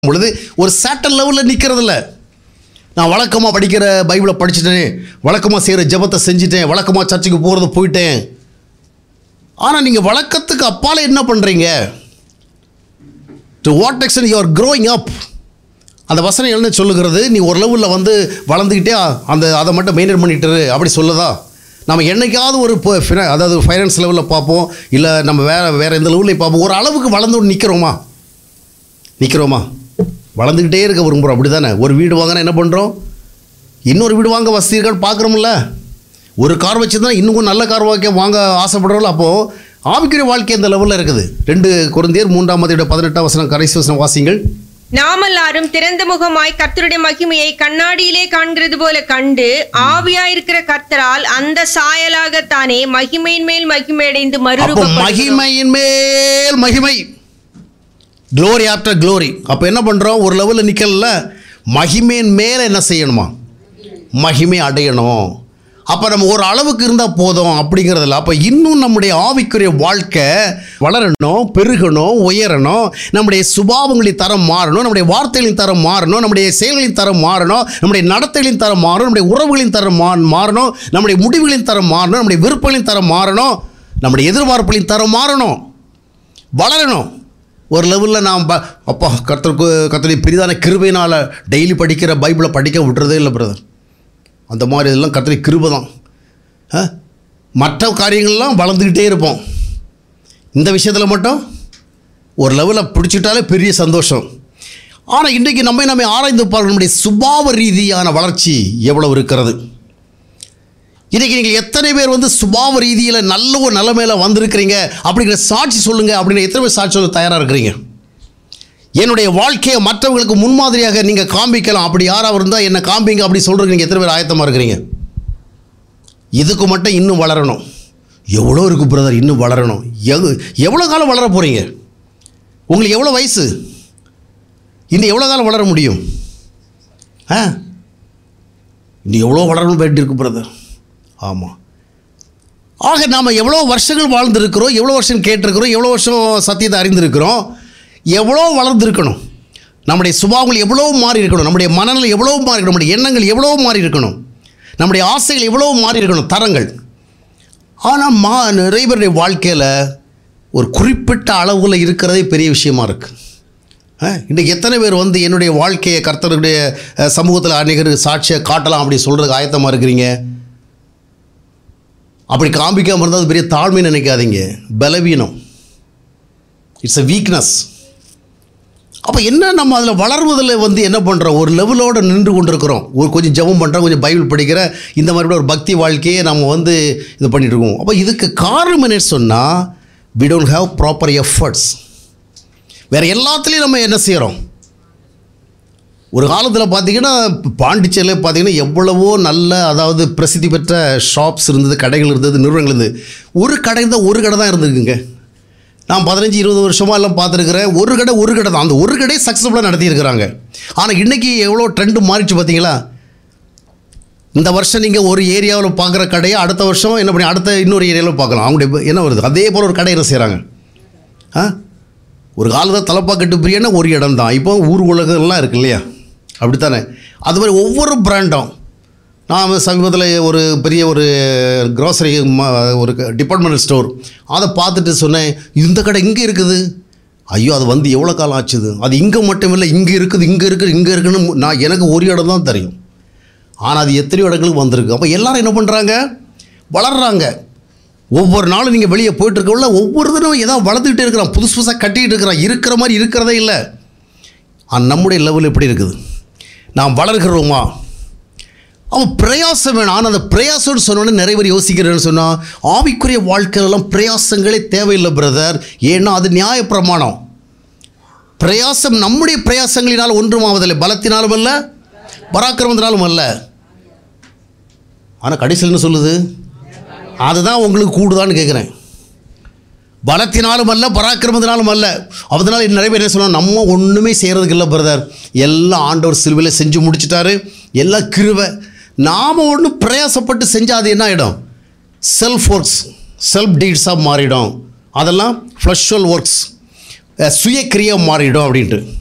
பொழுது ஒரு சேட்டன் லெவலில் நிற்கிறதில்ல நான் வழக்கமாக படிக்கிற பைபிளை படிச்சுட்டேன் வழக்கமாக செய்கிற ஜெபத்தை செஞ்சுட்டேன் வழக்கமாக சர்ச்சுக்கு போகிறது போயிட்டேன் ஆனால் நீங்கள் வழக்கத்துக்கு அப்பால் என்ன பண்ணுறீங்க to what extent you are growing up அந்த வசனம் என்ன சொல்லுகிறது நீ ஒரு லெவலில் வந்து வளர்ந்துக்கிட்டே அந்த அதை மட்டும் மெயின்டைன் பண்ணிட்டு இரு, அப்படி சொல்லுதா நம்ம என்னைக்காவது ஒரு இப்போ ஃபினா அதாவது ஃபைனான்ஸ் லெவலில் பார்ப்போம் இல்லை நம்ம வேறு வேறு எந்த லெவலில் பார்ப்போம் ஒரு அளவுக்கு வளர்ந்து நிற்கிறோமா நிற்கிறோமா வளர்ந்துக்கிட்டே இருக்க விரும்புகிறோம் அப்படி தானே ஒரு வீடு வாங்கினா என்ன பண்ணுறோம் இன்னொரு வீடு வாங்க வசதி இருக்கான்னு பார்க்குறோம்ல ஒரு கார் வச்சுருந்தா இன்னும் நல்ல கார் வாங்க வாங்க ஆசைப்படுறோம்ல அப்போது ஆவிக்குரிய வாழ்க்கை இந்த லெவலில் இருக்குது ரெண்டு குழந்தையர் மூன்றாம் மதியோட பதினெட்டாம் வசனம் கடைசி வசனம் வாசிங்கள் நாமெல்லாரும் திறந்த முகமாய் கர்த்தருடைய மகிமையை கண்ணாடியிலே காண்கிறது போல கண்டு ஆவியாயிருக்கிற கர்த்தரால் அந்த சாயலாகத்தானே மகிமையின் மேல் மகிமையடைந்து அப்போ மறுரூபப்படுகிறோம் மகிமையின் மேல் மகிமை க்ளோரி ஆஃப்டர் க்ளோரி அப்போ என்ன பண்ணுறோம் ஒரு லெவலில் நிற்கல மகிமையின் மேலே என்ன செய்யணுமா மகிமை அடையணும் அப்போ நம்ம ஒரு அளவுக்கு இருந்தால் போதும் அப்படிங்கிறதில்ல அப்போ இன்னும் நம்முடைய ஆவிக்குரிய வாழ்க்கை வளரணும் பெருகணும் உயரணும் நம்முடைய சுபாவங்களின் தரம் மாறணும் நம்முடைய வார்த்தைகளின் தரம் மாறணும் நம்முடைய செயல்களின் தரம் மாறணும் நம்முடைய நடத்தைகளின் தரம் மாறணும் நம்முடைய உறவுகளின் தரம் மா மாறணும் நம்முடைய முடிவுகளின் தரம் மாறணும் நம்முடைய விருப்பங்களின் தரம் மாறணும் நம்முடைய எதிர்பார்ப்புகளின் தரம் மாறணும் வளரணும் ஒரு லெவலில் நாம் ப அப்பா கர்த்தருக்கு கர்த்தருடைய பெரிதான கிருபையினால் டெய்லி படிக்கிற பைபிளை படிக்க விட்டுறதே இல்லை பிரதர் அந்த மாதிரி இதெல்லாம் கர்த்தருடைய கிருபை தான் ஆ? மற்ற காரியங்கள்லாம் வளர்ந்துக்கிட்டே இருப்போம் இந்த விஷயத்தில் மட்டும் ஒரு லெவலில் பிடிச்சிட்டாலே பெரிய சந்தோஷம் ஆனால் இன்றைக்கி நம்ம நம்ம ஆராய்ந்து பார்க்கணும் நம்முடைய சுபாவ ரீதியான வளர்ச்சி எவ்வளவு இருக்கிறது இன்றைக்கி நீங்கள் எத்தனை பேர் வந்து சுபாவ ரீதியில் நல்ல ஒரு நிலைமையில வந்திருக்கிறீங்க அப்படிங்கிற சாட்சி சொல்லுங்கள் அப்படின்னு எத்தனை பேர் சாட்சி சொல்ல தயாராக இருக்கிறீங்க என்னுடைய வாழ்க்கையை மற்றவங்களுக்கு முன்மாதிரியாக நீங்கள் காண்பிக்கலாம் அப்படி யாராக இருந்தால் என்னை காண்பிங்க அப்படி சொல்கிறதுக்கு நீங்கள் எத்தனை பேர் ஆயத்தமாக இருக்கிறீங்க இதுக்கு மட்டும் இன்னும் வளரணும் எவ்வளோ இருக்குது பிரதர் இன்னும் வளரணும் எவ் எவ்வளோ காலம் வளர போகிறீங்க உங்களுக்கு எவ்வளோ வயசு இன்னும் எவ்வளோ காலம் வளர முடியும் ஆ இன்னும் எவ்வளோ வளரணும் வேண்டியிருக்கு பிரதர் ஆமாம் ஆக நாம் எவ்வளோ வருஷங்கள் வாழ்ந்திருக்கிறோம் எவ்வளோ வருஷம் கேட்டிருக்கிறோம் எவ்வளோ வருஷம் சத்தியத்தை அறிந்திருக்கிறோம் எவ்வளோ வளர்ந்துருக்கணும் நம்முடைய சுபாவங்கள் எவ்வளோ மாறி இருக்கணும் நம்முடைய மனநிலை எவ்வளோ மாறி இருக்கணும் நம்முடைய எண்ணங்கள் எவ்வளோ மாறி இருக்கணும் நம்முடைய ஆசைகள் எவ்வளோ மாறி இருக்கணும் தரங்கள் ஆனால் மா நிறைய பேருடைய வாழ்க்கையில் ஒரு குறிப்பிட்ட அளவில் இருக்கிறதே பெரிய விஷயமா இருக்குது இன்றைக்கி எத்தனை பேர் வந்து என்னுடைய வாழ்க்கையை கர்த்தருடைய அஹ், சமூகத்தில் அநேகர் சாட்சியை காட்டலாம் அப்படி சொல்கிறதுக்கு ஆயத்தமாக இருக்கிறீங்க அப்படி காண்பிக்காமல் இருந்தால் அது பெரிய தாழ்மை நினைக்காதீங்க பலவீனம் இட்ஸ் a வீக்னஸ் அப்போ என்ன நம்ம அதில் வளர்வதில் வந்து என்ன பண்ணுறோம் ஒரு லெவலோடு நின்று கொண்டிருக்கிறோம் ஒரு கொஞ்சம் ஜெபம் பண்ணுறோம் கொஞ்சம் பைபிள் படிக்கிற இந்த மாதிரி கூட ஒரு பக்தி வாழ்க்கையை நம்ம வந்து இது பண்ணிட்டு இருக்கோம் அப்போ இதுக்கு காரணம் என்ன சொன்னால் we don't have proper efforts வேறு எல்லாத்துலேயும் நம்ம என்ன செய்கிறோம் ஒரு காலத்தில் பார்த்தீங்கன்னா பாண்டிச்சேரியில் பார்த்தீங்கன்னா எவ்வளவோ நல்ல அதாவது பிரசித்தி பெற்ற ஷாப்ஸ் இருந்தது கடைகள் இருந்தது நிறுவனங்கள் இருந்தது ஒரு கடை தான் ஒரு கடை தான் இருந்திருக்குங்க நான் பதினஞ்சு இருபது வருஷமாக எல்லாம் பார்த்துருக்குறேன் ஒரு கடை ஒரு கடை தான் அந்த ஒரு கடை சக்ஸஸ்ஃபுல்லாக நடத்தியிருக்கிறாங்க ஆனால் இன்றைக்கி எவ்வளோ ட்ரெண்டு மாறிடுச்சு பார்த்தீங்களா இந்த வருஷம் நீங்கள் ஒரு ஏரியாவில் பார்க்குற கடையை அடுத்த வருஷம் என்ன பண்ணி அடுத்த இன்னொரு ஏரியாவில் பார்க்கலாம் அவங்களுடைய என்ன வருது அதே போல் ஒரு கடை என்ன செய்கிறாங்க ஆ ஒரு காலத்தில் தலப்பாக்கட்டு பிரியாணி ஒரு இடம் தான் இப்போ ஊர் உலகம்லாம் இருக்கு இல்லையா அப்படித்தானே அது மாதிரி ஒவ்வொரு பிராண்டும் நான் சமீபத்தில் ஒரு பெரிய ஒரு க்ரோசரி ஒரு டிபார்ட்மெண்டல் ஸ்டோர் அதை பார்த்துட்டு சொன்னேன் இந்த கடை இங்கே இருக்குது ஐயோ அது வந்து எவ்வளோ காலம் ஆச்சுது அது இங்கே மட்டும் இல்லை இங்கே இருக்குது இங்கே இருக்குது இங்கே இருக்குன்னு நான் எனக்கு ஒரு இடம் தான் தெரியும் ஆனால் அது எத்தனையோ இடங்களுக்கு வந்திருக்கு அப்போ எல்லாரும் என்ன பண்ணுறாங்க வளர்கிறாங்க ஒவ்வொரு நாளும் நீங்கள் வெளியே போயிட்டு இருக்கக்குள்ள ஒவ்வொரு தினம் ஏதாவது வளர்த்துக்கிட்டே இருக்கிறான் புதுசு புதுசாக கட்டிக்கிட்டு இருக்கிறான் இருக்கிற மாதிரி இருக்கிறதே இல்லை ஆனால் நம்முடைய லெவல் எப்படி இருக்குது நாம் வளர்கிறோமா அவன் பிரயாசம் வேணும் ஆனால் அந்த பிரயாசம்னு சொன்னோன்னே நிறைய பேர் யோசிக்கிறேன்னு சொன்னால் ஆவிக்குரிய வாழ்க்கையிலலாம் பிரயாசங்களே தேவையில்லை பிரதர் ஏன்னா அது நியாயப்பிரமாணம் பிரயாசம் நம்முடைய பிரயாசங்களினால் ஒன்றுமாவதில்லை பலத்தினாலும் அல்ல பராக்கிரமத்தினாலும் அல்ல ஆனால் கடைசியில் என்ன சொல்லுது அதுதான் உங்களுக்கு கூடுதான்னு கேட்குறேன் பலத்தினாலும் அல்ல பராக்கிரமத்தினாலும் அல்ல அதனால நிறைய பேர் என்ன சொன்னால் நம்ம ஒன்றுமே செய்கிறதுக்கு இல்லை பிரதர் எல்லாம் ஆண்டவர் சிலுவையில் செஞ்சு முடிச்சிட்டாரு எல்லாம் கிருவை நாம் ஒன்றும் பிரயாசப்பட்டு செஞ்சால் அது என்ன ஆகிடும் செல்ஃப் ஒர்க்ஸ் செல்ஃப் டீட்ஸாக மாறிடும் அதெல்லாம் ஃப்ளஷுவல் ஒர்க்ஸ் சுய கிரியா மாறிடும் அப்படின்ட்டு